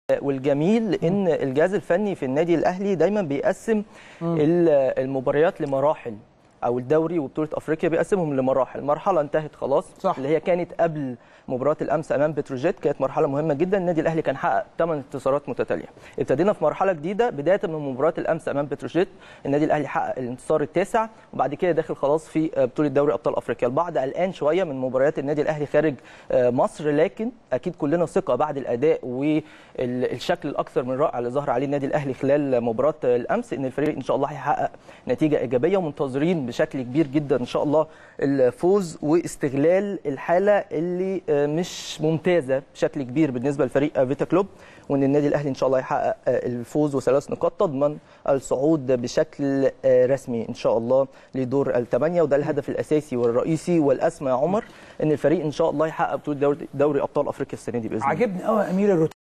والجميل ان الجهاز الفني في النادي الاهلي دايما بيقسم ال- المباريات لمراحل او الدوري وبطوله افريقيا بيقسمهم لمراحل مرحله انتهت خلاص صح. اللي هي كانت قبل مباراه الامس امام بتروجيت كانت مرحله مهمه جدا النادي الاهلي كان حقق 8 انتصارات متتاليه ابتدينا في مرحله جديده بدايه من مباراه الامس امام بتروجيت النادي الاهلي حقق الانتصار التاسع وبعد كده داخل خلاص في بطوله دوري ابطال افريقيا البعض قلقان شويه من مباريات النادي الاهلي خارج مصر لكن اكيد كلنا ثقه بعد الاداء والشكل الاكثر من رائع اللي ظهر عليه النادي الاهلي خلال مباراه الامس ان الفريق ان شاء الله هيحقق نتيجه ايجابيه ومنتظرين بشكل كبير جدا ان شاء الله الفوز واستغلال الحاله اللي مش ممتازه بشكل كبير بالنسبه لفريق فيتا كلوب وان النادي الاهلي ان شاء الله يحقق الفوز وثلاث نقاط تضمن الصعود بشكل رسمي ان شاء الله لدور الثمانيه وده الهدف الاساسي والرئيسي والاسمى يا عمر ان الفريق ان شاء الله يحقق بطوله دوري, دوري ابطال افريقيا السنه دي باذن الله عجبني قوي يا امير الروتين